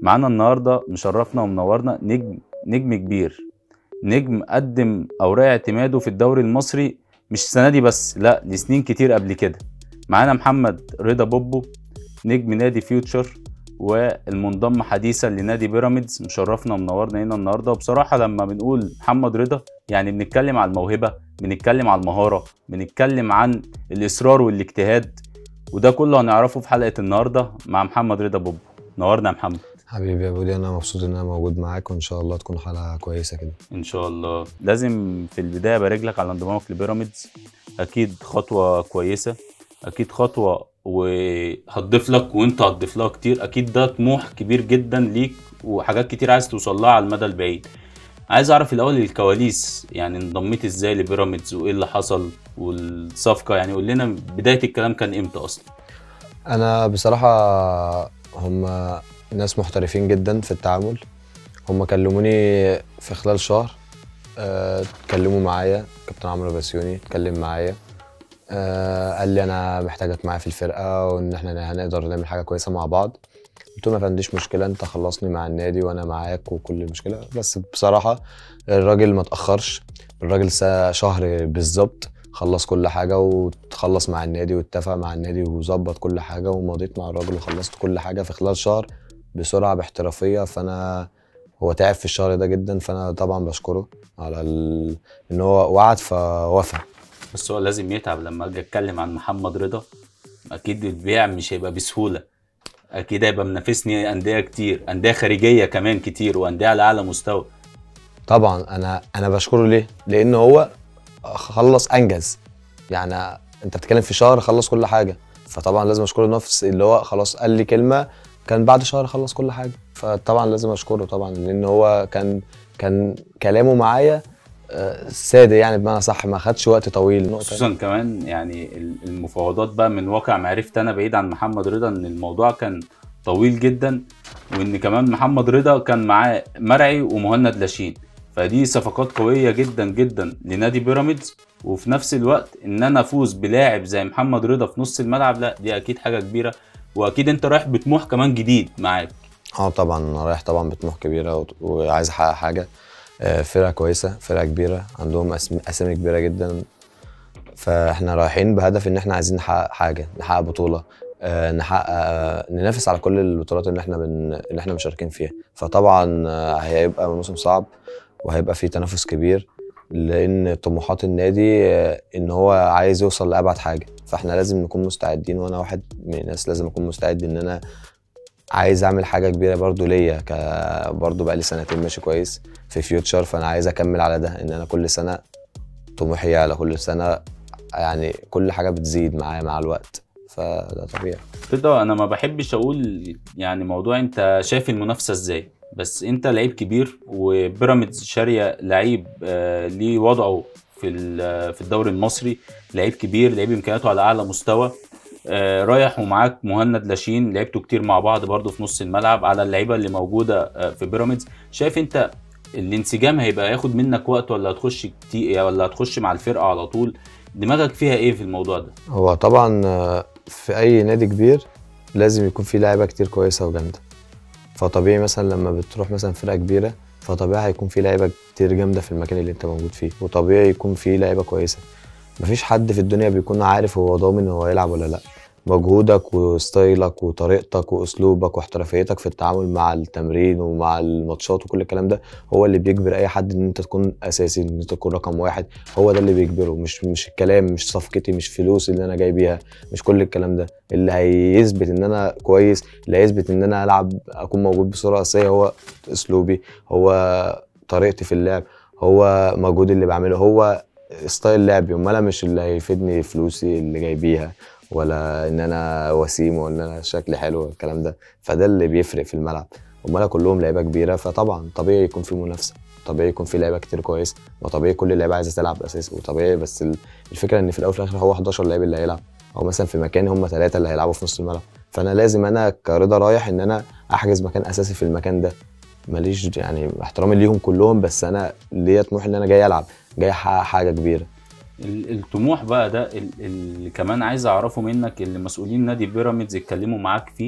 معانا النهارده مشرفنا ومنورنا نجم نجم كبير نجم قدم اوراق اعتماده في الدوري المصري مش السنه دي بس لا لسنين كتير قبل كده معانا محمد رضا بوبو نجم نادي فيوتشر والمنضم حديثا لنادي بيراميدز مشرفنا ومنورنا هنا النهارده وبصراحه لما بنقول محمد رضا يعني بنتكلم على الموهبه بنتكلم على المهاره بنتكلم عن الاصرار والاجتهاد وده كله هنعرفه في حلقه النهارده مع محمد رضا بوبو نورنا يا محمد حبيبي يا بودي انا مبسوط ان انا موجود معاك وان شاء الله تكون حلقه كويسه كده ان شاء الله لازم في البدايه ابارك لك على انضمامك لبيراميدز اكيد خطوه كويسه اكيد خطوه وهتضيف لك وانت هتضيف لها كتير اكيد ده طموح كبير جدا ليك وحاجات كتير عايز توصل لها على المدى البعيد عايز اعرف الاول الكواليس يعني انضميت ازاي لبيراميدز وايه اللي حصل والصفقه يعني قول لنا بدايه الكلام كان امتى اصلا انا بصراحه هم ناس محترفين جدا في التعامل هم كلموني في خلال شهر آه، اتكلموا معايا كابتن عمرو بسيوني اتكلم معايا آه، قال لي انا محتاجك معايا في الفرقه وان احنا هنقدر نعمل حاجه كويسه مع بعض قلت له ما عنديش مشكله انت خلصني مع النادي وانا معاك وكل مشكله بس بصراحه الراجل ما تاخرش الراجل سا- شهر بالظبط خلص كل حاجه وتخلص مع النادي واتفق مع النادي وظبط كل حاجه ومضيت مع الراجل وخلصت كل حاجه في خلال شهر بسرعه باحترافيه فانا هو تعب في الشهر ده جدا فانا طبعا بشكره على ال... ان هو وعد فوفى بس هو لازم يتعب لما اجي اتكلم عن محمد رضا اكيد البيع مش هيبقى بسهوله اكيد هيبقى منافسني انديه كتير انديه خارجيه كمان كتير وانديه على اعلى مستوى طبعا انا انا بشكره ليه لان هو خلص انجز يعني انت بتتكلم في شهر خلص كل حاجه فطبعا لازم اشكره نفس اللي هو خلاص قال لي كلمه كان بعد شهر خلص كل حاجه فطبعا لازم اشكره طبعا لان هو كان كان كلامه معايا آه، ساده يعني بمعنى صح ما خدش وقت طويل نقطه خصوصا كمان يعني المفاوضات بقى من واقع معرفت انا بعيد عن محمد رضا ان الموضوع كان طويل جدا وان كمان محمد رضا كان معاه مرعي ومهند لاشين فدي صفقات قويه جدا جدا لنادي بيراميدز وفي نفس الوقت ان انا افوز بلاعب زي محمد رضا في نص الملعب لا دي اكيد حاجه كبيره واكيد انت رايح بطموح كمان جديد معاك اه طبعا انا رايح طبعا بطموح كبيره وت- وعايز احقق حاجه آه، فرقه كويسه فرقه كبيره عندهم أسم- اسامي كبيره جدا فاحنا رايحين بهدف ان احنا عايزين نحقق حاجه نحقق بطوله آه، نحقق آه، ننافس على كل البطولات اللي احنا بن... اللي احنا مشاركين فيها فطبعا آه، هيبقى موسم صعب وهيبقى فيه تنافس كبير لان طموحات النادي آه، ان هو عايز يوصل لابعد حاجه فاحنا لازم نكون مستعدين وانا واحد من الناس لازم اكون مستعد ان انا عايز اعمل حاجه كبيره برضو ليا ك برضو بقى لي سنتين ماشي كويس في فيوتشر فانا عايز اكمل على ده ان انا كل سنه طموحي على كل سنه يعني كل حاجه بتزيد معايا مع الوقت فده طبيعي رضا انا ما بحبش اقول يعني موضوع انت شايف المنافسه ازاي بس انت لعيب كبير وبيراميدز شاريه لعيب آه، ليه وضعه في ال- في الدوري المصري لعيب كبير لعيب امكانياته على اعلى مستوى آه، رايح ومعاك مهند لاشين لعبتوا كتير مع بعض برضو في نص الملعب على اللعيبه اللي موجوده آه، في بيراميدز شايف انت الانسجام هيبقى ياخد منك وقت ولا هتخش كتير ولا هتخش مع الفرقه على طول دماغك فيها ايه في الموضوع ده هو طبعا آه، في اي نادي كبير لازم يكون فيه لعيبه كتير كويسه وجامده فطبيعي مثلا لما بتروح مثلا فرقه كبيره فطبيعي هيكون في لعيبه كتير جامده في المكان اللي انت موجود فيه وطبيعي يكون في لعيبه كويسه مفيش حد في الدنيا بيكون عارف هو ضامن هو يلعب ولا لا مجهودك وستايلك وطريقتك واسلوبك واحترافيتك في التعامل مع التمرين ومع الماتشات وكل الكلام ده هو اللي بيجبر اي حد ان انت تكون اساسي ان انت تكون رقم واحد هو ده اللي بيجبره مش مش الكلام مش صفقتي مش فلوس اللي انا جاي بيها مش كل الكلام ده اللي هيثبت ان انا كويس اللي هيثبت ان انا العب اكون موجود بصوره اساسيه هو اسلوبي هو طريقتي في اللعب هو مجهودي اللي بعمله هو ستايل لعبي امال أنا مش اللي هيفيدني فلوسي اللي جاي بيها ولا ان انا وسيم وان انا شكلي حلو والكلام ده فده اللي بيفرق في الملعب امال كلهم لعيبه كبيره فطبعا طبيعي يكون في منافسه طبيعي يكون في لعيبه كتير كويس وطبيعي كل اللعيبه عايزه تلعب اساسي وطبيعي بس ال- الفكره ان في الاول وفي الاخر هو 11 لعيب اللي هيلعب او مثلا في مكان هم ثلاثه اللي هيلعبوا في نص الملعب فانا لازم انا كرضا رايح ان انا احجز مكان اساسي في المكان ده ماليش يعني احترامي ليهم كلهم بس انا ليا طموح ان انا جاي العب جاي احقق حاجه كبيره ال- الطموح بقى ده ال- اللي كمان عايز اعرفه منك اللي مسؤولين نادي بيراميدز اتكلموا معاك فيه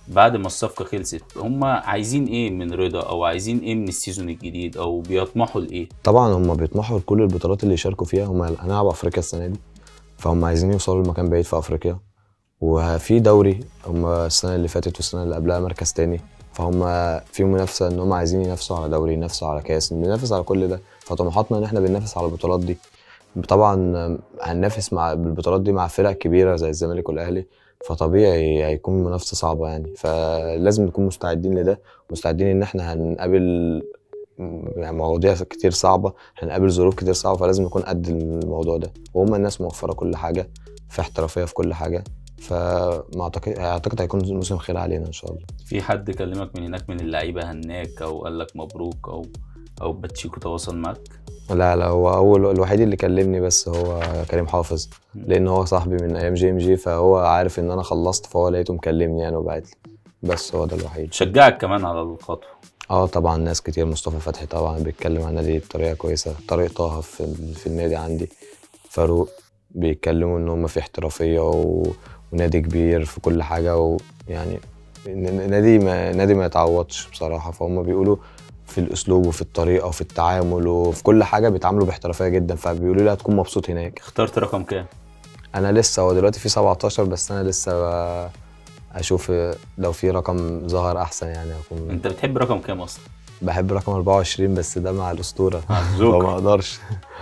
بعد ما الصفقه خلصت هم عايزين ايه من رضا او عايزين ايه من السيزون الجديد او بيطمحوا لايه طبعا هم بيطمحوا لكل البطولات اللي يشاركوا فيها هم هنلعب افريقيا السنه دي فهم عايزين يوصلوا لمكان بعيد في افريقيا وفي دوري هم السنه اللي فاتت والسنه اللي قبلها مركز تاني فهم في منافسه ان هم عايزين ينافسوا على دوري ينافسوا على كاس بننافس على كل ده فطموحاتنا ان احنا بننافس على البطولات دي طبعا هننافس مع بالبطولات دي مع فرق كبيره زي الزمالك والاهلي فطبيعي هيكون منافسه صعبه يعني فلازم نكون مستعدين لده مستعدين ان احنا هنقابل يعني مواضيع كتير صعبه هنقابل ظروف كتير صعبه فلازم نكون قد الموضوع ده وهم الناس موفره كل حاجه في احترافيه في كل حاجه فما اعتقد اعتقد هيكون موسم خير علينا ان شاء الله في حد كلمك من هناك من اللعيبه هناك او قال لك مبروك او او باتشيكو تواصل معاك لا لا هو اول الوحيد اللي كلمني بس هو كريم حافظ مم. لان هو صاحبي من ايام جي ام جي فهو عارف ان انا خلصت فهو لقيته مكلمني يعني وبعت لي بس هو ده الوحيد شجعك كمان على الخطوه اه طبعا ناس كتير مصطفى فتحي طبعا بيتكلم عن النادي بطريقه كويسه طارق طه في, ال- في النادي عندي فاروق بيتكلموا ان هم في احترافيه و... ونادي كبير في كل حاجه ويعني ن- نادي ما نادي ما يتعوضش بصراحه فهم بيقولوا في الاسلوب وفي الطريقه وفي التعامل وفي كل حاجه بيتعاملوا باحترافيه جدا فبيقولوا لي هتكون مبسوط هناك اخترت رقم كام انا لسه هو دلوقتي في 17 بس انا لسه ب- اشوف لو في رقم ظهر احسن يعني اكون انت بتحب رقم كام اصلا بحب رقم 24 بس ده مع الاسطوره مع الزوج. فما اقدرش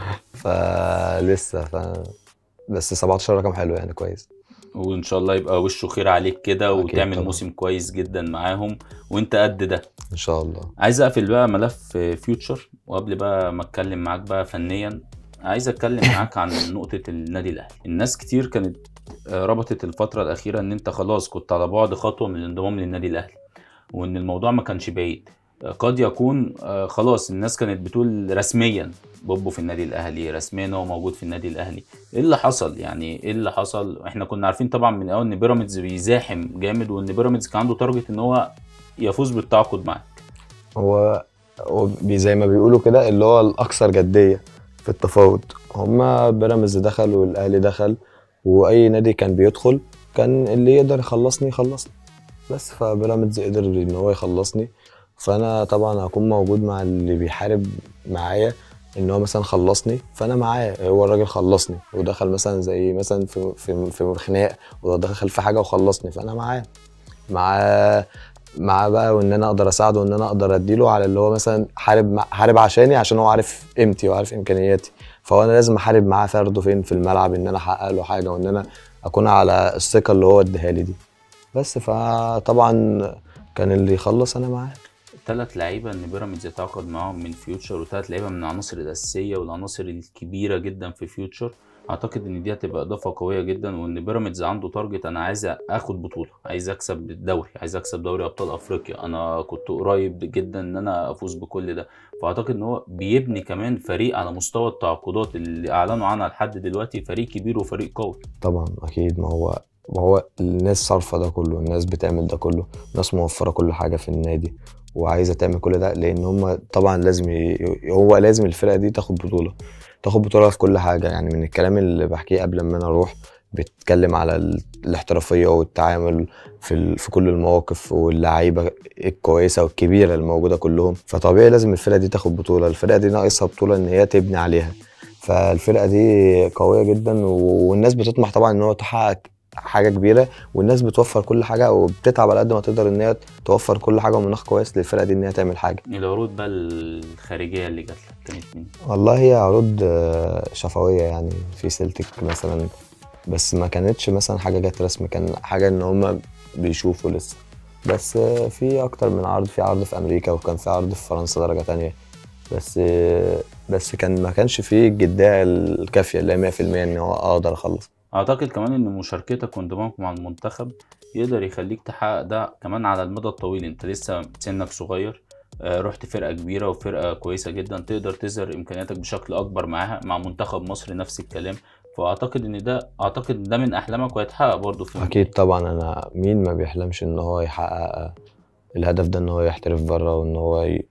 فلسه ف بس 17 رقم حلو يعني كويس وان شاء الله يبقى وشه خير عليك كده أكيد وتعمل طبعا. موسم كويس جدا معاهم وانت قد ده ان شاء الله عايز اقفل بقى ملف فيوتشر وقبل بقى ما اتكلم معاك بقى فنيا عايز اتكلم معاك عن نقطة النادي الاهلي الناس كتير كانت آه، ربطت الفترة الأخيرة إن أنت خلاص كنت على بعد خطوة من الانضمام للنادي الأهلي وإن الموضوع ما كانش بعيد آه، قد يكون آه، خلاص الناس كانت بتقول رسميا بوبو في النادي الأهلي رسميا هو موجود في النادي الأهلي إيه اللي حصل يعني إيه اللي حصل إحنا كنا عارفين طبعا من الأول إن بيراميدز بيزاحم جامد وإن بيراميدز كان عنده تارجت إن هو يفوز بالتعاقد معاك هو هو بي- زي ما بيقولوا كده اللي هو الاكثر جديه في التفاوض هما بيراميدز دخل والاهلي دخل واي نادي كان بيدخل كان اللي يقدر يخلصني يخلصني بس فبيراميدز قدر ان هو يخلصني فانا طبعا هكون موجود مع اللي بيحارب معايا ان هو مثلا خلصني فانا معاه هو الراجل خلصني ودخل مثلا زي مثلا في في في خناق ودخل في حاجه وخلصني فانا معاه معاه معاه بقى وان انا اقدر اساعده وان انا اقدر اديله على اللي هو مثلا حارب مع- حارب عشاني عشان هو عارف قيمتي وعارف امكانياتي فهو انا لازم احارب معاه فرده فين في الملعب ان انا احقق له حاجه وان انا اكون على الثقه اللي هو اداها لي دي بس فطبعا كان اللي يخلص انا معاه ثلاث لعيبه ان بيراميدز يتعاقد معاهم من فيوتشر وثلاث لعيبه من العناصر الاساسيه والعناصر الكبيره جدا في فيوتشر اعتقد ان دي هتبقى اضافه قويه جدا وان بيراميدز عنده تارجت انا عايز اخد بطوله عايز اكسب الدوري عايز اكسب دوري ابطال افريقيا انا كنت قريب جدا ان انا افوز بكل ده فاعتقد ان هو بيبني كمان فريق على مستوى التعاقدات اللي اعلنوا عنها لحد دلوقتي فريق كبير وفريق قوي طبعا اكيد ما هو ما هو الناس صارفه ده كله الناس بتعمل ده كله الناس موفره كل حاجه في النادي وعايزه تعمل كل ده لان هم طبعا لازم ي... هو لازم الفرقه دي تاخد بطوله تاخد بطوله في كل حاجه يعني من الكلام اللي بحكيه قبل ما انا اروح بيتكلم على ال- الاحترافيه والتعامل في ال... في كل المواقف واللعيبه الكويسه والكبيره الموجوده كلهم فطبيعي لازم الفرقه دي تاخد بطوله الفرقه دي ناقصها بطوله ان هي تبني عليها فالفرقه دي قويه جدا و- والناس بتطمح طبعا ان هو تحقق حاجه كبيره والناس بتوفر كل حاجه وبتتعب على قد ما تقدر ان هي توفر كل حاجه ومناخ كويس للفرقه دي ان هي تعمل حاجه العروض بقى الخارجيه اللي جات لك كانت مين؟ والله هي عروض آه، شفويه يعني في سلتك مثلا بس ما كانتش مثلا حاجه جت رسمي كان حاجه ان هم بيشوفوا لسه بس آه، في اكتر من عرض في عرض في امريكا وكان في عرض في فرنسا درجه تانية بس آه، بس كان ما كانش فيه الجديه الكافيه اللي هي 100% ان هو اقدر اخلص اعتقد كمان ان مشاركتك وانضمامك مع المنتخب يقدر يخليك تحقق ده كمان على المدى الطويل انت لسه سنك صغير آه، رحت فرقة كبيرة وفرقة كويسة جدا تقدر تظهر امكانياتك بشكل اكبر معاها مع منتخب مصر نفس الكلام فاعتقد ان ده اعتقد ده من احلامك وهيتحقق برضه في اكيد طبعا انا مين ما بيحلمش ان هو يحقق الهدف ده ان هو يحترف بره وان هو ي...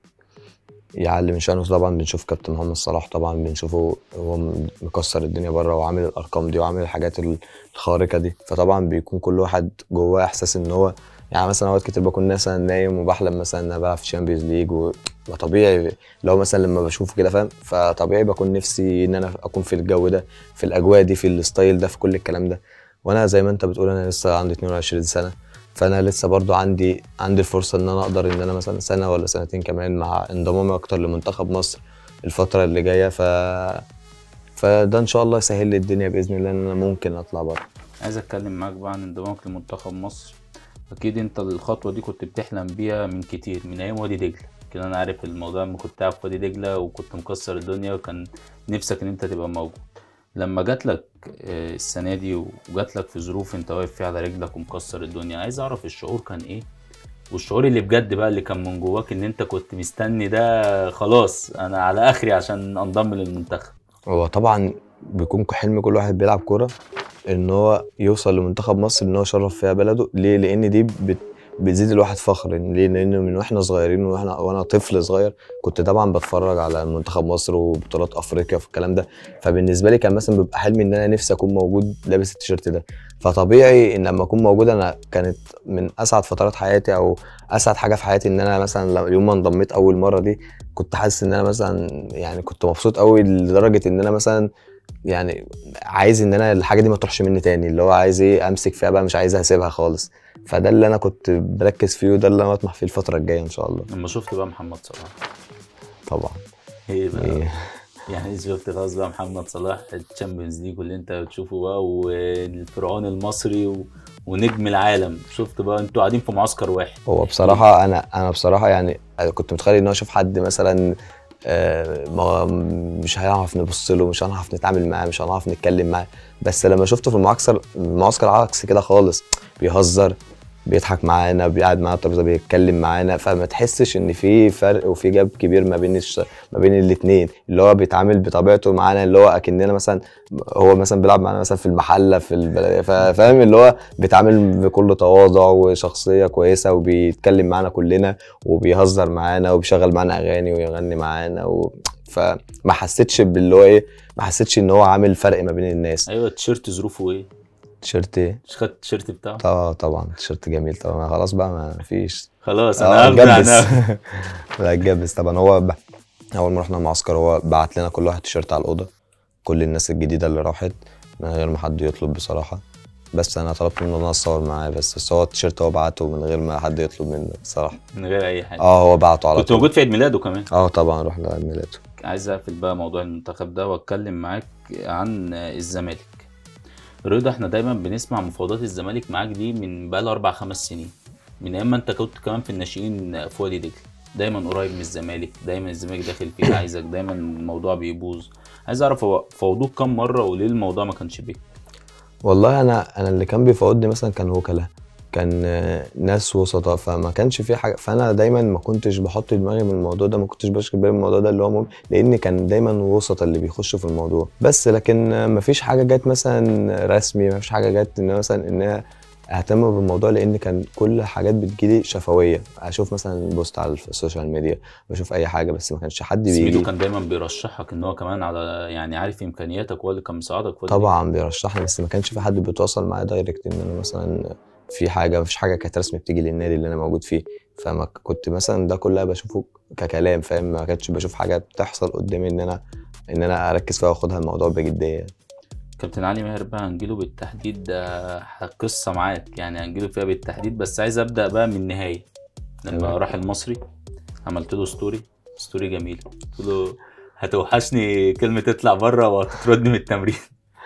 يعلي من شأنه طبعا بنشوف كابتن محمد صلاح طبعا بنشوفه هو مكسر الدنيا بره وعامل الارقام دي وعامل الحاجات الخارقه دي فطبعا بيكون كل واحد جواه احساس ان هو يعني مثلا اوقات كتير بكون مثلا نايم وبحلم مثلا ان انا بلعب في الشامبيونز ليج وطبيعي لو مثلا لما بشوفه كده فاهم فطبيعي بكون نفسي ان انا اكون في الجو ده في الاجواء دي في الستايل ده في كل الكلام ده وانا زي ما انت بتقول انا لسه عندي 22 سنه فانا لسه برضو عندي عندي الفرصه ان انا اقدر ان انا مثلا سنه ولا سنتين كمان مع انضمامي اكتر لمنتخب مصر الفتره اللي جايه ف فده ان شاء الله يسهل لي الدنيا باذن الله ان انا ممكن اطلع بره عايز اتكلم معاك بقى عن انضمامك لمنتخب مصر اكيد انت الخطوه دي كنت بتحلم بيها من كتير من ايام وادي دجله كده انا عارف الموضوع لما كنت قاعد في وادي دجله وكنت مكسر الدنيا وكان نفسك ان انت تبقى موجود لما جات لك آه، السنه دي وجات لك في ظروف انت واقف فيها على رجلك ومكسر الدنيا عايز اعرف الشعور كان ايه والشعور اللي بجد بقى اللي كان من جواك ان انت كنت مستني ده خلاص انا على اخري عشان انضم للمنتخب هو طبعا بيكون حلم كل واحد بيلعب كوره ان هو يوصل لمنتخب مصر ان هو يشرف فيها بلده ليه لان دي بت بتزيد الواحد فخر ليه لان من واحنا صغيرين واحنا وانا طفل صغير كنت طبعا بتفرج على منتخب مصر وبطولات افريقيا في الكلام ده فبالنسبه لي كان مثلا بيبقى حلمي ان انا نفسي اكون موجود لابس التيشيرت ده فطبيعي ان لما اكون موجود انا كانت من اسعد فترات حياتي او اسعد حاجه في حياتي ان انا مثلا لما- يوم ما انضميت اول مره دي كنت حاسس ان انا مثلا يعني كنت مبسوط قوي لدرجه ان انا مثلا يعني عايز ان انا الحاجه دي ما تروحش مني تاني اللي هو عايز ايه امسك فيها بقى مش عايز اسيبها خالص فده اللي انا كنت بركز فيه وده اللي انا بطمح فيه الفتره الجايه ان شاء الله لما شفت بقى محمد صلاح طبعا ايه بقى إيه. يعني شفت خلاص بقى محمد صلاح الشامبيونز ليج واللي انت بتشوفه بقى والفرعون المصري و... ونجم العالم شفت بقى انتوا قاعدين في معسكر واحد هو بصراحه انا انا بصراحه يعني كنت متخيل ان انا اشوف حد مثلا آه، ما مش هنعرف نبص له مش هنعرف نتعامل معاه مش هنعرف نتكلم معاه بس لما شفته في المعسكر المعسكر عكس كده خالص بيهزر بيضحك معانا بيقعد معانا على الترابيزه بيتكلم معانا فما تحسش ان في فرق وفي جاب كبير ما بين الش... ما بين الاثنين اللي هو بيتعامل بطبيعته معانا اللي هو اكننا مثلا هو مثلا بيلعب معانا مثلا في المحله في البلديه فا- فاهم اللي هو بيتعامل بكل تواضع وشخصيه كويسه وبيتكلم معانا كلنا وبيهزر معانا وبيشغل معانا اغاني ويغني معانا و... فما حسيتش باللي هو ايه ما حسيتش ان هو عامل فرق ما بين الناس ايوه التيشيرت ظروفه ايه؟ تيشيرت ايه مش خدت التيشيرت بتاعه؟ طبعا طبعا تيشيرت جميل طبعا خلاص بقى ما فيش خلاص اه انا هبدع اتجبس انا لا اتجبس طبعا هو ب... اول ما رحنا المعسكر هو بعت لنا كل واحد تيشيرت على الاوضه كل الناس الجديده اللي راحت من غير ما حد يطلب بصراحه بس انا طلبت منه ان انا اتصور معاه بس بس هو التيشيرت هو بعته من غير ما حد يطلب منه بصراحه من غير اي حاجه اه هو بعته على كنت طول موجود في عيد ميلاده كمان اه طبعا رحنا عيد ميلاده عايز اقفل بقى موضوع المنتخب ده واتكلم معاك عن الزمالك رضا احنا دايما بنسمع مفاوضات الزمالك معاك دي من بقى اربع خمس سنين من ايام ما انت كنت كمان في الناشئين في وادي دجله دايما قريب من الزمالك دايما الزمالك داخل فيك عايزك دايما الموضوع بيبوظ عايز اعرف هو فوضوك كام مره وليه الموضوع ما كانش بيك والله انا انا اللي كان بيفاوضني مثلا كان وكلاء كان آه، ناس وسطاء فما كانش في حاجه فانا دايما ما كنتش بحط دماغي من الموضوع ده ما كنتش بشغل بالي من الموضوع ده اللي هو مهم لان كان دايما وسطاء اللي بيخشوا في الموضوع بس لكن آه، ما فيش حاجه جت مثلا رسمي ما فيش حاجه جت ان مثلا ان أنا اهتم بالموضوع لان كان كل حاجات بتجيلي شفويه اشوف مثلا بوست على السوشيال ميديا بشوف اي حاجه بس ما كانش حد بيجي سميدو كان دايما بيرشحك ان هو كمان على يعني عارف امكانياتك هو اللي كان مساعدك في وادي طبعا بيرشحني بس ما كانش في حد بيتواصل معايا دايركت ان انا مثلا في حاجه مفيش حاجه كانت رسمي بتيجي للنادي اللي انا موجود فيه فما ك- كنت مثلا ده كلها بشوفه ككلام فاهم ما كنتش بشوف حاجه بتحصل قدامي ان انا ان انا اركز فيها واخدها الموضوع بجديه كابتن علي ماهر بقى هنجيله بالتحديد ده قصة معاك يعني هنجيله فيها بالتحديد بس عايز ابدا بقى من النهاية لما تمام. راح المصري عملت له ستوري ستوري جميلة قلت له هتوحشني كلمة تطلع بره وهتطردني من التمرين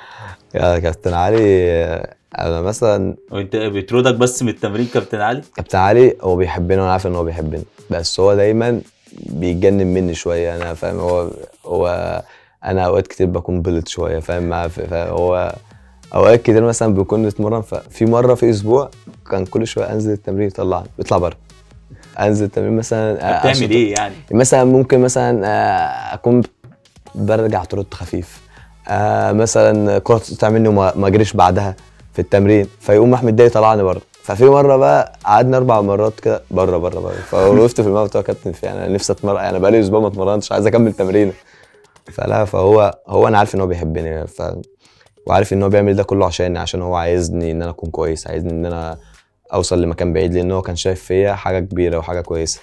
يا كابتن علي انا مثلا وانت بيطردك بس من التمرين كابتن علي كابتن علي هو بيحبني وانا عارف ان هو بيحبني بس هو دايما بيتجنن مني شويه انا فاهم هو هو انا اوقات كتير بكون بلط شويه فاهم معاه ف- فهو اوقات كتير مثلا بنكون نتمرن ففي مره في اسبوع كان كل شويه انزل التمرين يطلعني يطلع بره انزل التمرين مثلا بتعمل أشوط- ايه يعني مثلا ممكن مثلا آه، اكون برجع ترد خفيف آه، مثلا كرة تقطع مني وما ما اجريش بعدها في التمرين فيقوم احمد ده يطلعني بره ففي مره بقى قعدنا اربع مرات كده بره بره بره فوقفت في الملعب قلت له يا كابتن في انا نفسي اتمرن يعني بقالي اسبوع ما اتمرنتش عايز اكمل تمرين فلا فهو هو انا عارف ان هو بيحبني ف وعارف ان هو بيعمل ده كله عشاني عشان هو عايزني ان انا اكون كويس عايزني ان انا اوصل لمكان بعيد لان هو كان شايف فيا حاجه كبيره وحاجه كويسه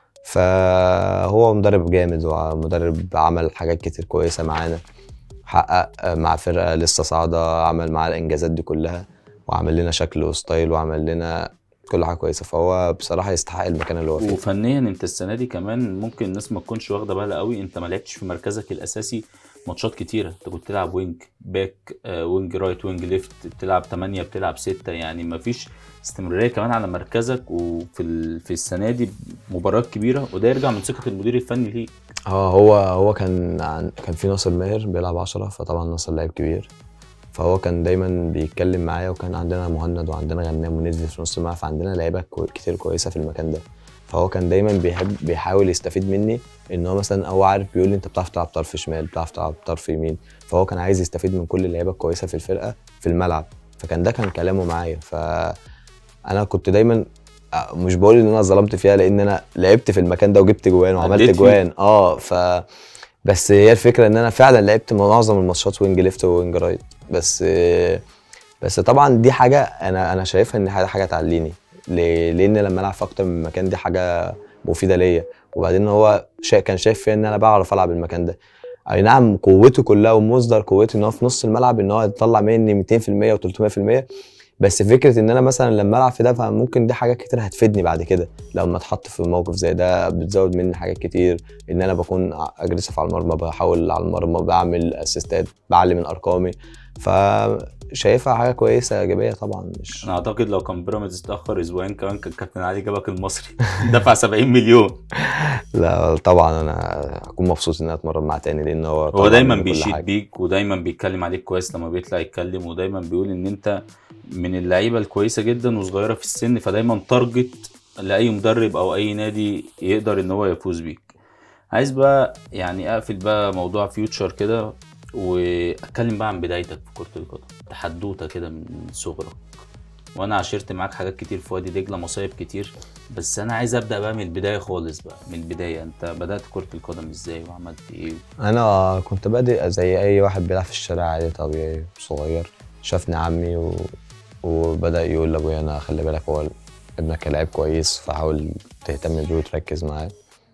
فهو مدرب جامد ومدرب عمل حاجات كتير كويسه معانا حقق مع فرقه لسه صاعده عمل معانا الانجازات دي كلها وعمل لنا شكل وستايل وعمل لنا كل حاجه كويسه فهو بصراحه يستحق المكان اللي هو فيه وفنيا انت السنه دي كمان ممكن الناس ما تكونش واخده بالها قوي انت ما لعبتش في مركزك الاساسي ماتشات كتيره انت كنت تلعب وينج باك آه، وينج رايت وينج ليفت بتلعب 8 بتلعب 6 يعني ما فيش استمراريه كمان على مركزك وفي ال... في السنه دي مباريات كبيره وده يرجع من ثقه المدير الفني ليك اه هو هو كان عن كان في ناصر ماهر بيلعب عشرة فطبعا ناصر لعيب كبير فهو كان دايما بيتكلم معايا وكان عندنا مهند وعندنا غنام ونزل في نص الملعب فعندنا لعيبه كو- كتير كويسه في المكان ده فهو كان دايما بيحب بيحاول يستفيد مني ان هو مثلا هو عارف بيقول لي انت بتعرف تلعب طرف شمال بتعرف تلعب طرف يمين فهو كان عايز يستفيد من كل اللعيبه الكويسه في الفرقه في الملعب فكان ده كان كلامه معايا فانا كنت دايما آه، مش بقول ان انا ظلمت فيها لان انا لعبت في المكان ده وجبت جوان وعملت أديت فيه. جوان اه ف بس هي الفكره ان انا فعلا لعبت معظم الماتشات وينج ليفت وينج رايت بس بس طبعا دي حاجه انا انا شايفها ان حاجه حاجه تعليني ليه؟ لان لما العب في اكتر من مكان دي حاجه مفيده ليا وبعدين هو شا... كان شايف فيا ان انا بعرف العب المكان ده اي نعم قوته كلها ومصدر قوته ان هو في نص الملعب ان هو يطلع مني 200% و300% بس فكره ان انا مثلا لما العب في ده فممكن دي حاجات كتير هتفيدني بعد كده لما اتحط في موقف زي ده بتزود مني حاجات كتير ان انا بكون اجريسيف على المرمى بحاول على المرمى بعمل اسيستات بعلي من ارقامي فشايفها حاجه كويسه ايجابيه طبعا مش انا اعتقد لو كان بيراميدز اتاخر اسبوعين كمان كان كابتن علي جابك المصري دفع 70 مليون لا طبعا انا هكون مبسوط ان انا اتمرن معاه تاني لان هو هو طبعاً دايما من كل بيشيد حاجة. بيك ودايما بيتكلم عليك كويس لما بيطلع يتكلم ودايما بيقول ان انت من اللعيبه الكويسه جدا وصغيره في السن فدايما تارجت لاي مدرب او اي نادي يقدر ان هو يفوز بيك عايز بقى يعني اقفل بقى موضوع فيوتشر كده واتكلم بقى عن بدايتك في كره القدم تحدوته كده من صغرك وانا عشرت معاك حاجات كتير في وادي دجله مصايب كتير بس انا عايز ابدا بقى من البدايه خالص بقى من البدايه انت بدات كره القدم ازاي وعملت ايه انا كنت بادئ زي اي واحد بيلعب في الشارع عادي طبيعي صغير شافني عمي و... وبدا يقول لابويا انا خلي بالك هو ابنك لعيب كويس فحاول تهتم بيه وتركز معاه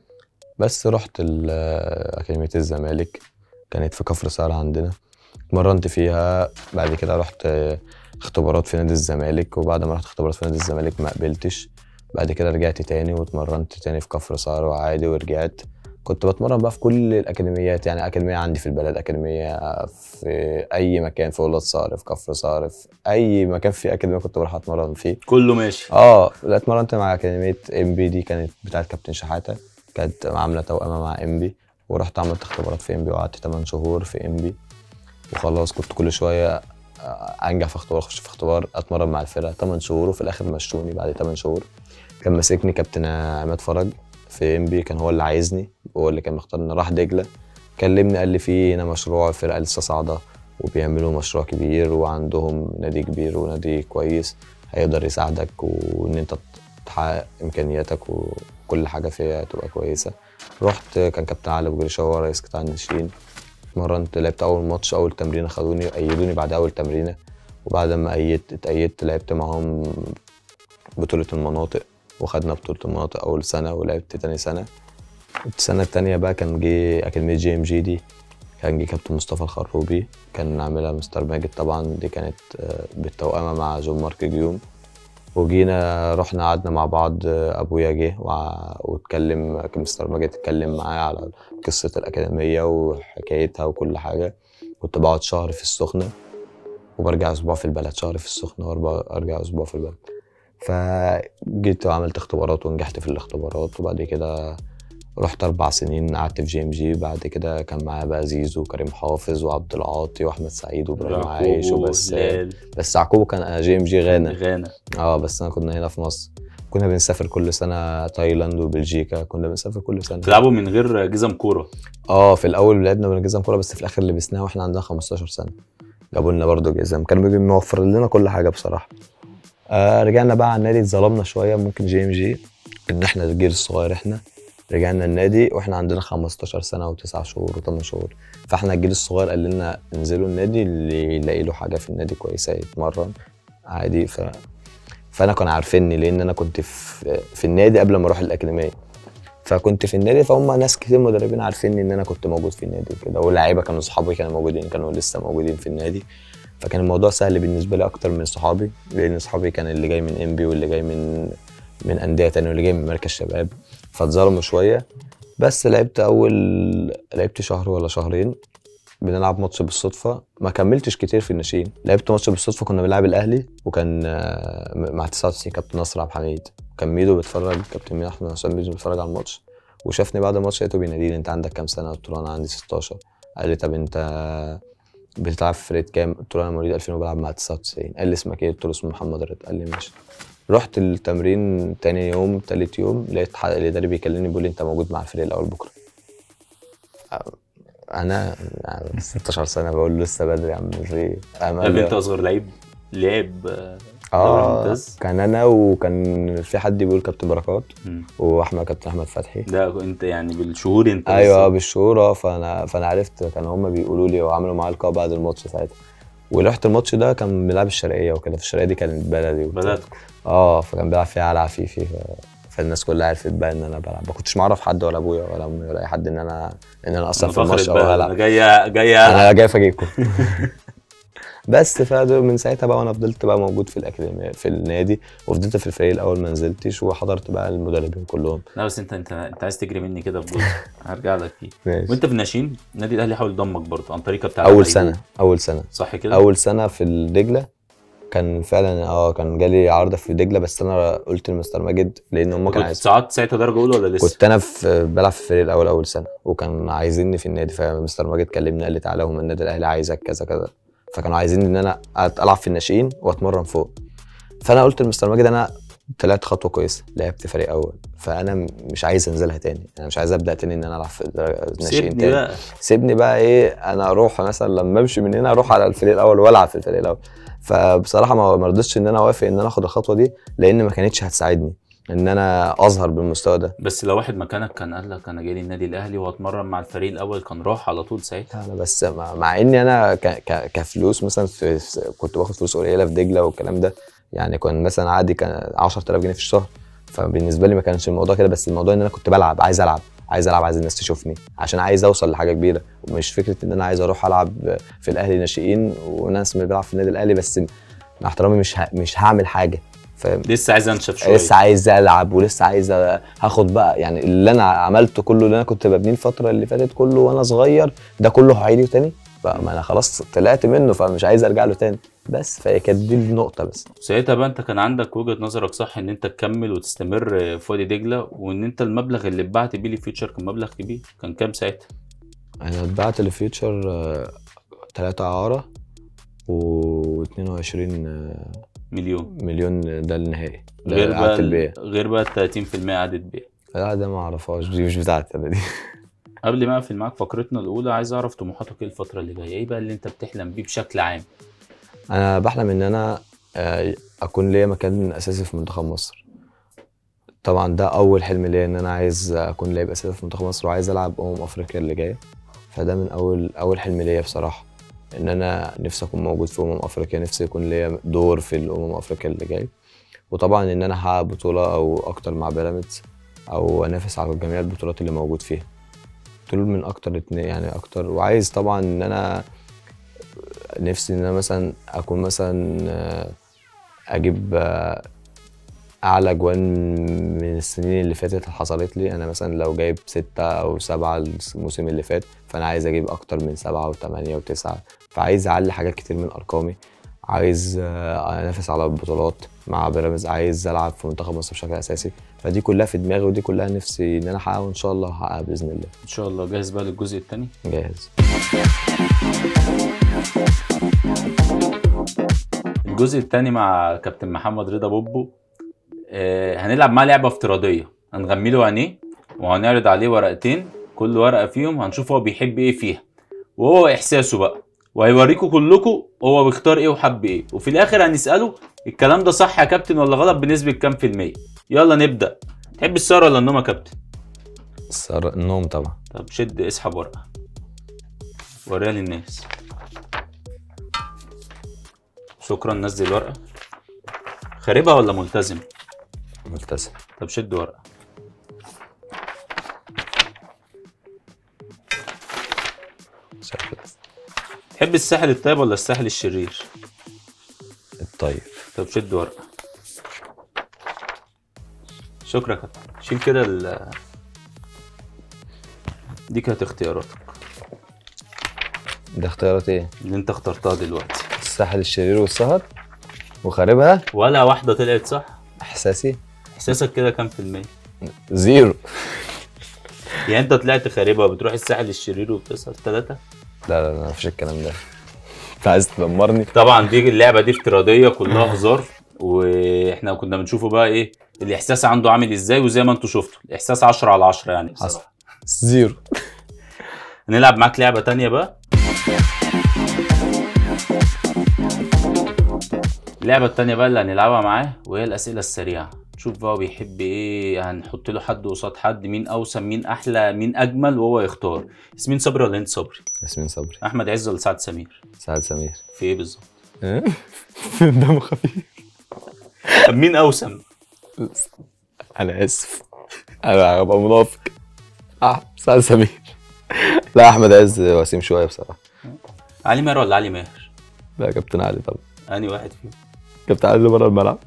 بس رحت ال- اكاديميه الزمالك كانت في كفر سهر عندنا اتمرنت فيها بعد كده رحت اختبارات في نادي الزمالك وبعد ما رحت اختبارات في نادي الزمالك ما قبلتش بعد كده رجعت تاني واتمرنت تاني في كفر سهر وعادي ورجعت كنت بتمرن بقى في كل الاكاديميات يعني اكاديميه عندي في البلد اكاديميه في اي مكان في ولاد صقر في كفر صقر في اي مكان في اكاديميه كنت بروح اتمرن فيه كله ماشي اه لا اتمرنت مع اكاديميه ام بي دي كانت بتاعت كابتن شحاته كانت عامله توأمه مع ام بي ورحت عملت اختبارات في ام بي وقعدت 8 شهور في ام بي وخلاص كنت كل شويه آه، انجح في اختبار اخش في اختبار اتمرن مع الفرقه 8 شهور وفي الاخر مشوني بعد 8 شهور كان ماسكني كابتن عماد فرج في ام بي كان هو اللي عايزني هو اللي كان مختارني راح دجله كلمني قال لي في هنا مشروع فرقه لسه صاعده وبيعملوا مشروع كبير وعندهم نادي كبير ونادي كويس هيقدر يساعدك وان انت تحقق امكانياتك وكل حاجه فيها تبقى كويسه رحت كان كابتن علي ابو جريشه هو رئيس قطاع الناشئين اتمرنت لعبت اول ماتش اول تمرينه خدوني ايدوني بعد اول تمرينه وبعد ما ايدت اتأيدت لعبت معاهم بطولة المناطق وخدنا بطولة المناطق أول سنة ولعبت تاني سنة السنة التانية بقى كان جه أكاديمية جي ام جي دي كان جه كابتن مصطفى الخروبي كان عاملها مستر ماجد طبعا دي كانت آه، بالتوأمة مع جون مارك جيوم وجينا رحنا قعدنا مع بعض آه، ابويا جه وع- واتكلم كان مستر ماجد اتكلم معايا على قصة الأكاديمية وحكايتها وكل حاجة كنت بقعد شهر في السخنة وبرجع أسبوع في البلد شهر في السخنة وأرجع أسبوع في البلد فجيت وعملت اختبارات ونجحت في الاختبارات وبعد كده رحت أربع سنين قعدت في جي ام جي بعد كده كان معايا بقى زيزو وكريم حافظ وعبد العاطي وأحمد سعيد وإبراهيم عايش يعقوب وبس وهلال، بس يعقوب كان جي ام جي غانا غانا اه بس انا كنا هنا في مصر كنا بنسافر كل سنه تايلاند وبلجيكا كنا بنسافر كل سنه تلعبوا من غير جزم كوره اه في الاول لعبنا بنجزم كوره بس في الاخر لبسناها واحنا عندنا 15 سنه جابوا لنا برضه جزم كانوا بيجوا موفر لنا كل حاجه بصراحه آه رجعنا بقى على النادي اتظلمنا شويه ممكن جي ام جي ان احنا الجيل الصغير احنا رجعنا النادي واحنا عندنا 15 سنه و9 شهور و8 شهور فاحنا الجيل الصغير قال لنا انزلوا النادي اللي يلاقي له حاجه في النادي كويسه يتمرن عادي ف فانا كانوا عارفيني لان انا كنت في في النادي قبل ما اروح الاكاديميه فكنت في النادي فهم ناس كتير مدربين عارفيني ان انا كنت موجود في النادي وكده واللعيبه كانوا صحابي كانوا موجودين كانوا لسه موجودين في النادي فكان الموضوع سهل بالنسبه لي اكتر من صحابي لان صحابي كان اللي جاي من ام بي واللي جاي من من انديه تانية واللي جاي من مركز شباب فاتظلموا شويه بس لعبت اول لعبت شهر ولا شهرين بنلعب ماتش بالصدفه ما كملتش كتير في الناشئين لعبت ماتش بالصدفه كنا بنلعب الاهلي وكان آه، مع 99 كابتن نصر عبد الحميد كان ميدو بيتفرج كابتن ميدو احمد حسام ميدو بيتفرج على الماتش وشافني بعد الماتش لقيته بيناديني انت عندك كام سنه قلت له انا عندي 16 قال لي طب انت بتلعب في فريق كام قلت له انا مواليد 2000 وبلعب مع 99 قال لي اسمك ايه قلت له اسمه محمد رضا قال لي ماشي رحت التمرين تاني يوم تالت يوم لقيت حد- الاداري بيكلمني بيقول لي انت موجود مع الفريق الاول بكره انا يعني 16 سنه بقول له لسه بدري يا عم في قبل امل انت اصغر لعيب لعب آه، دوري اه ممتاز كان انا وكان في حد بيقول كابتن بركات مم. واحمد كابتن احمد فتحي ده انت يعني بالشهور انت ايوه بالظبط. بالشهور اه فانا فانا عرفت كان هم بيقولوا لي وعملوا معايا لقاء بعد الماتش ساعتها ورحت الماتش ده كان بيلعب الشرقيه وكده في الشرقيه دي كانت بلدي وبتاع. بدات اه فكان بيلعب فيها علي عفيفي ف... فالناس كلها عرفت بقى ان انا بلعب ما كنتش معرف حد ولا ابويا ولا امي ولا اي حد ان انا ان انا اصلا انا في الماتش فخر او بقى انا هلعب جاي جاي ألعب. انا جاي افاجئكم بس فمن ساعتها بقى وانا فضلت بقى موجود في الاكاديميه في النادي وفضلت في الفريق الاول ما نزلتش وحضرت بقى المدربين كلهم لا بس انت انت انت عايز تجري مني كده في جزء هرجع لك فيه ماشي. وانت في الناشئين النادي الاهلي حاول يضمك برضه عن طريق بتاع اول اللعيبة. سنه اول سنه صح كده اول سنه في الدجله كان فعلا اه كان جالي عرض في دجله بس انا قلت لمستر ماجد لان هم كانوا كنت عايزين صعدت ساعتها درجه اولى ولا لسه كنت انا في بلعب في الفريق الاول اول سنه وكان عايزيني في النادي فمستر ماجد كلمني قال لي تعالى هم النادي الاهلي عايزك كذا كذا فكانوا عايزين ان انا العب في الناشئين واتمرن فوق فانا قلت لمستر ماجد انا طلعت خطوه كويسه لعبت فريق اول فانا م- مش عايز انزلها تاني انا مش عايز ابدا تاني ان انا العب في الناشئين سيبني تاني بقى سيبني بقى ايه انا اروح مثلا لما امشي من هنا اروح على الفريق الاول والعب في الفريق الاول فبصراحه ما ما رضيتش ان انا اوافق ان انا اخد الخطوه دي لان ما كانتش هتساعدني ان انا اظهر بالمستوى ده بس لو واحد مكانك كان قال لك انا جاي لي النادي الاهلي وهتمرن مع الفريق الاول كان راح على طول ساعتها انا بس مع, مع اني انا ك ك كفلوس مثلا في في- كنت باخد فلوس قليله في دجله والكلام ده يعني كان مثلا عادي كان 10000 جنيه في الشهر فبالنسبه لي ما كانش الموضوع كده بس الموضوع ان انا كنت بلعب عايز العب عايز العب عايز الناس تشوفني عشان عايز اوصل لحاجه كبيره ومش فكره ان انا عايز اروح العب في الاهلي ناشئين وناس اللي بيلعب في النادي الاهلي بس مع احترامي مش ه... مش هعمل حاجه فاهم لسه عايز انشف شويه لسه عايز العب ولسه عايز أ- هاخد بقى يعني اللي انا عملته كله اللي انا كنت ببنيه الفتره اللي فاتت كله وانا صغير ده كله هعيده تاني بقى ما انا خلاص طلعت منه فمش عايز ارجع له تاني بس فهي كانت دي النقطه بس ساعتها بقى انت كان عندك وجهه نظرك صح ان انت تكمل وتستمر في وادي دجله وان انت المبلغ اللي اتبعت بيه لفيوتشر كان مبلغ كبير كان كام ساعتها؟ انا اتبعت لفيوتشر ثلاثة اعاره و 22 مليون مليون ده النهائي ده غير بقى قعدت البيع ال- غير بقى ال 30% اعاده بيع لا ده ما اعرفهاش دي مش بتاعتي انا دي قبل ما اقفل معاك فقرتنا الاولى عايز اعرف طموحاتك ايه الفتره اللي جايه ايه بقى اللي انت بتحلم بيه بشكل عام انا بحلم ان انا آه، اكون ليا مكان اساسي في منتخب مصر طبعا ده اول حلم ليا ان انا عايز اكون لاعب اساسي في منتخب مصر وعايز العب امم افريقيا اللي جايه فده من اول اول حلم ليا بصراحه ان انا نفسي اكون موجود في امم افريقيا نفسي يكون ليا دور في الامم افريقيا اللي جاي وطبعا ان انا احقق بطوله او اكتر مع بيراميدز او انافس على جميع البطولات اللي موجود فيها دول من اكتر اتنين يعني اكتر وعايز طبعا ان انا نفسي ان انا مثلا اكون مثلا آه، اجيب آه، اعلى جوان من السنين اللي فاتت اللي حصلت لي انا مثلا لو جايب ستة او سبعة الموسم اللي فات فانا عايز اجيب اكتر من سبعة وثمانية وتسعة فعايز اعلي حاجات كتير من ارقامي عايز آه، انافس على البطولات مع بيراميدز عايز العب في منتخب مصر بشكل اساسي فدي كلها في دماغي ودي كلها نفسي ان انا احققها وان شاء الله هحققها باذن الله ان شاء الله جاهز بقى للجزء الثاني جاهز الجزء الثاني مع كابتن محمد رضا بوبو آه هنلعب معاه لعبه افتراضيه هنغمي له عينيه وهنعرض عليه ورقتين كل ورقه فيهم هنشوف هو بيحب ايه فيها وهو احساسه بقى وهيوريكم كلكم هو بيختار ايه وحب ايه وفي الاخر هنساله الكلام ده صح يا كابتن ولا غلط بنسبه كام في الميه يلا نبدا تحب السهره ولا النوم يا كابتن السهر- النوم طبعا طب شد اسحب ورقه وريها للناس شكرا نزل ورقه خاربها ولا ملتزم ملتزم طب شد ورقه سهل. تحب الساحل الطيب ولا الساحل الشرير الطيب طب شد ورقه شكرا يا كابتن شيل كده ال دي كانت اختياراتك ده اختيارات ايه اللي انت اخترتها دلوقتي الساحل الشرير والسهر وخاربها ولا واحده طلعت صح احساسي احساسك كده كام في المية زيرو يعني انت طلعت خاربها بتروح الساحل الشرير وبتسهر ثلاثة لا لا لا مفيش الكلام ده انت عايز تدمرني طبعا دي اللعبة دي افتراضية كلها هزار واحنا كنا بنشوفه بقى ايه الاحساس عنده عامل ازاي وزي ما انتوا شفتوا الاحساس 10 على 10 يعني حصل بصراحة زيرو نلعب معاك لعبة تانية بقى اللعبة التانية بقى اللي هنلعبها معاه وهي الأسئلة السريعة نشوف بقى هو بيحب ايه هنحط له حد قصاد حد مين أوسم مين أحلى مين أجمل وهو يختار ياسمين صبري ولا هند صبري ياسمين صبري أحمد عز ولا سعد سمير سعد سمير في ايه بالظبط دمه خفيف طب مين أوسم انا اسف انا هبقى منافق اه سعد سمير لا احمد عز وسيم شويه بصراحه علي ماهر ولا علي ماهر لا كابتن علي طبعا أنهي واحد فيهم كابتن علي اللي بره الملعب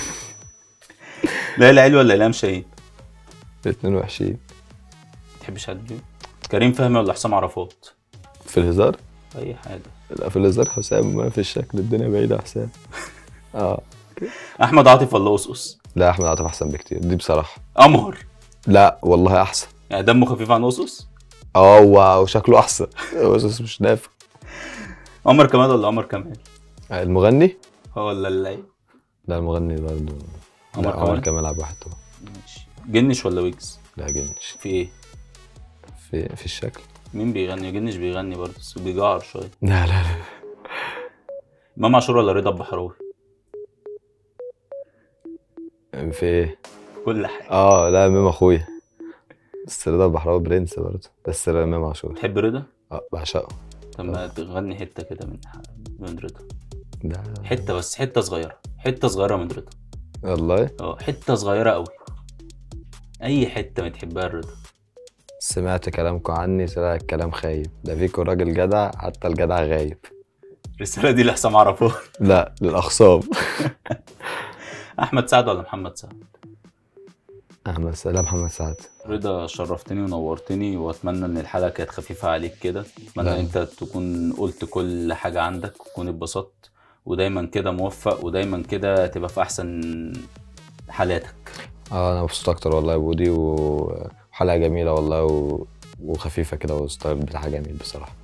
ليلى علوي ولا إلهام شاهين الاثنين وحشين تحبش حد فيهم كريم فهمي ولا حسام عرفات في الهزار أي حاجة لا في الهزار حسام ما في الشكل الدنيا بعيده يا حسام اه أحمد عاطف ولا قصقص لا احمد عاطف احسن بكتير دي بصراحه قمر لا والله احسن يعني دمه خفيف عن قصقص اه و- وشكله احسن بس مش نافع عمر كمال ولا عمر كمال المغني هو ولا اللعيب لا المغني برضه عمر لا، عمر كمال كمال لعب واحد طبعا ماشي جنش ولا ويجز لا جنش في ايه في في الشكل مين بيغني جنش بيغني برضه بس بيجعر شويه لا لا لا امام عاشور ولا رضا البحراوي في ايه كل حاجه اه لا امام اخويا بس رضا البحراوي برنس برضه بس امام عاشور تحب رضا اه بعشقه طب ما تغني حته كده من من رضا لا حته بس حته صغيره حته صغيره من رضا والله اه حته صغيره قوي اي حته ما تحبها الرضا سمعت كلامكم عني طلع الكلام خايب ده فيكم راجل جدع حتى الجدع غايب الرساله دي لحسام عرفات لا للاخصام احمد سعد ولا محمد سعد احمد سلام محمد سعد رضا شرفتني ونورتني واتمنى ان الحلقه كانت خفيفه عليك كده اتمنى ان لا. انت تكون قلت كل حاجه عندك وتكون اتبسطت ودايما كده موفق ودايما كده تبقى في احسن حالاتك اه انا مبسوط اكتر والله يا بودي و- وحلقه جميله والله و... وخفيفه كده والستايل بتاعها جميل بصراحه